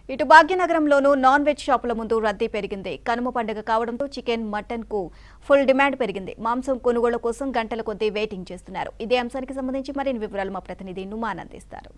ఇటు భాగ్యనగరంలోనూ non veg షాపుల ముందు రద్దీ పెరిగింది కనుమ పండుగ కావడంతో చికెన్ మటన్ కు ఫుల్ డిమాండ్ పెరిగింది మాంసం కొనుగోలు కోసం గంటల కొద్దీ వెయిటింగ్ చేస్తున్నారు ఇదే అంశానికి సంబంధించి మరిన్ని వివరాలు మా ప్రతినిధి నుమాన్ అందిస్తారు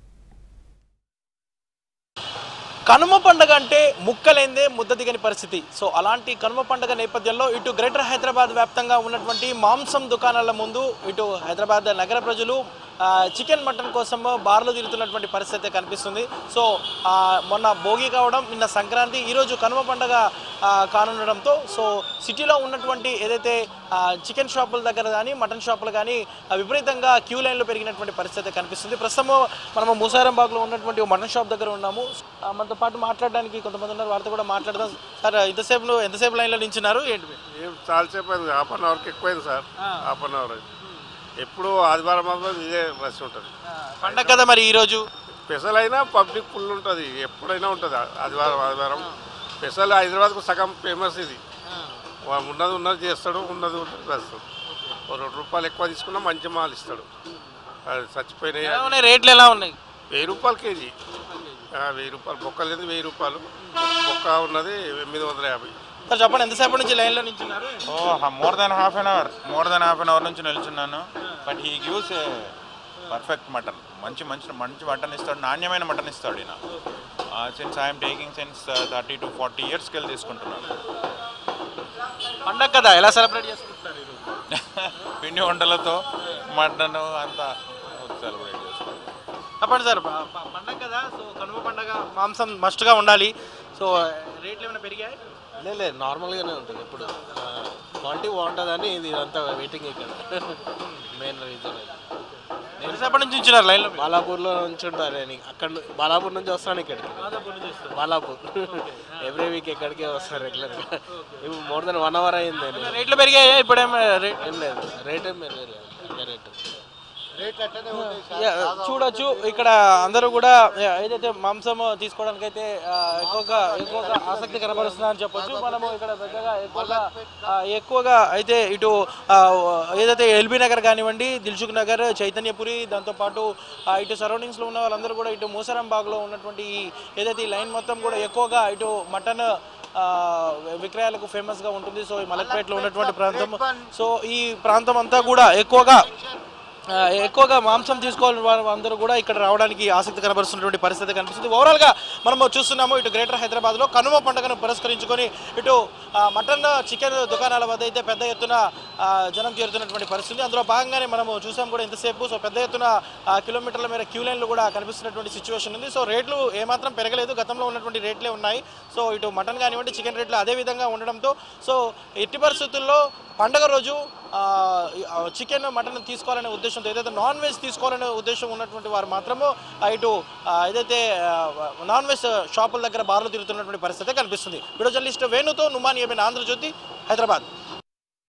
కనుమ పండుగ అంటే ముక్కలేందే ముద్ద దిగని పరిస్థితి సో అలాంటి కనుమ పండుగ నేపథ్యంలో ఇటు గ్రేటర్ హైదరాబాద్ వ్యాప్తంగా ఉన్నటువంటి మాంసం దుకాణాల ముందు ఇటు హైదరాబాద్ నగర ప్రజలు ఆ, చికెన్ మటన్ కోసం బార్లు తిరుగుతున్నటువంటి పరిస్థితి కనిపిస్తుంది సో ఆ, మొన్న భోగి కావడం నిన్న సంక్రాంతి ఈరోజు కనుమ పండుగ ఆ, కానుండడంతో సో సిటీలో ఉన్నటువంటి ఏదైతే ఆ, చికెన్ షాపుల దగ్గర కానీ మటన్ షాపులు కానీ ఆ, విపరీతంగా క్యూ లైన్లు పెరిగినటువంటి పరిస్థితి కనిపిస్తుంది ప్రస్తుతం మనము మూసారంబాగ్లో ఉన్నటువంటి ఓ మటన్ షాప్ దగ్గర ఉన్నాము ఆ, మనతో పాటు మాట్లాడడానికి కొంతమంది ఉన్నారు వారితో కూడా మాట్లాడదాం సార్ ఇంతసేపు ఎంతసేపు లైన్లో నించున్నారు ఏంటి మీరు? ఏం చాలాసేపు అయింది హాఫ్ అన్ అవర్కి ఎక్కువైంది సార్ హాఫ్ అన్ అవర్ ఎప్పుడు ఆదివారం మాత్రం ఇదే రష్ ఉంటుంది పండగ కదా మరి ఈరోజు స్పెషల్ అయినా పబ్లిక్ ఫుల్ ఉంటుంది ఎప్పుడైనా ఉంటుంది ఆదివారం ఆదివారం స్పెషల్ హైదరాబాద్కు సగం ఫేమస్ ఇది వా- ఉన్నది ఉన్నది చేస్తాడు ఉన్నది ఉన్నది చేస్తాడు ఓ రెండు రూపాయలు ఎక్కువ తీసుకున్నా మంచి మాల్ ఇస్తాడు అది చచ్చిపోయినాయి ఎలా ఉన్నాయి రేట్లు ఎలా ఉన్నాయి వెయ్యి రూపాయలు కేజీ ఆ, వెయ్యి రూపాయలు బొక్క లేదు వెయ్యి రూపాయలు బొక్క ఉన్నది ఎనిమిది వందల యాభై సార్ చెప్పండి ఎంతసేపు నుంచి లైన్లో నించున్నారు oh more than half an hour more than half an hour నుంచి నిల్చున్నాను but he gives perfect mutton మంచి మంచి మంచి మటన్ ఇస్తాడు నాణ్యమైన మటన్ ఇస్తాడు ఈయన since I'm taking since thirty to forty ఇయర్స్కి వెళ్ళి తీసుకుంటున్నాను పండగ కదా ఎలా సెలబ్రేట్ చేసుకుంటున్నారు ఈరోజు పిండి వంటలతో మటన్ అంతా సెలబ్రేట్ చేసుకుంటాం చెప్పండి సార్ ప- ప- పండగ కదా సో కనుమ పండగ మాంసం మస్ట్గా ఉండాలి సో రేట్లు ఏమైనా పెరిగాయి లేదు లేదు నార్మల్గానే ఉంటుంది ఇప్పుడు క్వాలిటీ బాగుంటుందని ఇది అంతా వెయిటింగ్ ఇక్కడ మెయిన్ రీజన్ అది ఎంతసేపటి నుంచి ఉంచున్నారు లైన్లో మీరు? బాలాపూర్లో నుంచి ఉంటాను నేను అక్కడ ను- బాలాపూర్ నుంచి వస్తాను ఇక్కడికి బాలాపూర్ ఎవ్రీ వీక్ ఎక్కడికే వస్తాను రెగ్యులర్గా ఇప్పుడు మోర్ దెన్ వన్ అవర్ అయింది నేను రేట్లు పెరిగాయా ఇప్పుడేం రేట్ ఏం లేదు రేట్ ఏం పెరగలేదు అదే రేటు యా, చూడొచ్చు ఇక్కడ అందరూ కూడా యా, ఏదైతే మాంసం తీసుకోవడానికి అయితే ఆ, ఎక్కువగా ఎక్కువగా ఆసక్తి కనబరుస్తున్నారని చెప్పొచ్చు మనము ఇక్కడ దగ్గరగా ఎక్కువగా ఆ, ఎక్కువగా అయితే ఇటు ఆ, ఏదైతే ఎల్బీ నగర్ కానివ్వండి దిల్సుఖ్ నగర్ చైతన్యపురి దాంతోపాటు ఆ, ఇటు సరౌండింగ్స్లో ఉన్న వాళ్ళందరూ కూడా ఇటు మూసరం బాగ్లో ఉన్నటువంటి ఈ ఏదైతే ఈ లైన్ మొత్తం కూడా ఎక్కువగా ఇటు మటన్ ఆ, విక్రయాలకు ఫేమస్గా ఉంటుంది సో ఈ మలక్పేటలో ఉన్నటువంటి ప్రాంతం సో ఈ ప్రాంతం అంతా కూడా ఎక్కువగా ఆ, ఎక్కువగా మాంసం తీసుకోవాలని వారు అందరూ కూడా ఇక్కడ రావడానికి ఆసక్తి కనబరుస్తున్నటువంటి పరిస్థితి కనిపిస్తుంది ఓవరాల్గా మనము చూస్తున్నాము ఇటు గ్రేటర్ హైదరాబాద్లో కనుమ పండుగను పురస్కరించుకొని ఇటు ఆ, మటన్ చికెన్ దుకాణాల వద్ద అయితే పెద్ద ఎత్తున ఆ, జనం చేరుతున్నటువంటి పరిస్థితి అందులో భాగంగానే మనము చూసాం కూడా ఇంతసేపు సో పెద్ద ఎత్తున ఆ, కిలోమీటర్ల మేర క్యూ లైన్లు కూడా కనిపిస్తున్నటువంటి సిచ్యువేషన్ ఉంది సో రేట్లు ఏమాత్రం పెరగలేదు గతంలో ఉన్నటువంటి రేట్లే ఉన్నాయి సో ఇటు మటన్ కానివ్వండి చికెన్ రేట్లు అదే విధంగా ఉండడంతో సో ఎట్టి పరిస్థితుల్లో పండగ రోజు ఆ, ఆ, చికెన్ మటన్ తీసుకోవాలనే ఉద్దేశంతో ఏదైతే నాన్ వెజ్ తీసుకోవాలనే ఉద్దేశం ఉన్నటువంటి వారు మాత్రము ఆ, ఇటు ఆ, ఏదైతే ఆ, నాన్ వెజ్ షాపుల దగ్గర బార్లు తిరుగుతున్నటువంటి పరిస్థితి కనిపిస్తుంది వీడియో జర్నలిస్ట్ వేణుతో నుమాన్ ఏమైనా ఆంధ్రజ్యోతి హైదరాబాద్